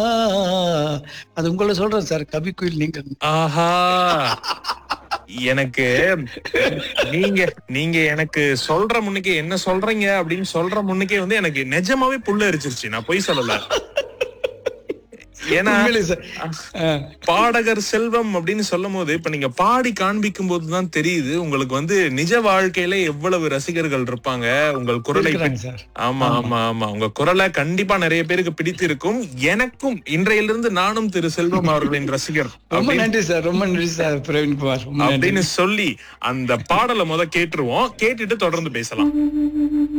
அது உங்களை சொல்றேன் சார் கவி குயில் நீங்க ஆஹா எனக்கு நீங்க நீங்க எனக்கு சொல்ற முன்னுக்கே என்ன சொல்றீங்க அப்படின்னு சொல்ற முன்னுக்கே வந்து எனக்கு நிஜமாவே புல்ல எரிச்சிருச்சு நான் பொய் சொல்லல ஏன்னா உண்மையிலே சார் ஆ. பாடகர் செல்வம் அப்படின்னு சொல்லும் போது இப்ப நீங்க பாடி காண்பிக்கும் போதுதான் தெரியுது உங்களுக்கு வந்து நிஜ வாழ்க்கையில எவ்வளவு ரசிகர்கள் இருப்பாங்க உங்கள் குரலை இருக்கிறாங்க சார் ஆமா ஆமா ஆமா உங்க குரலை கண்டிப்பா நிறைய பேருக்கு பிடித்து இருக்கும் எனக்கும் இன்றையிலிருந்து நானும் திரு செல்வம் அவர்களின் ரசிகர் ரொம்ப அப்படின்னு- நன்றி சார் ரொம்ப நன்றி சார் பிரவீன்குமார் ரொம்ப நன்றி அப்படின்னு சொல்லி அந்த பாடலை முத கேட்டுருவோம் கேட்டுட்டு தொடர்ந்து பேசலாம்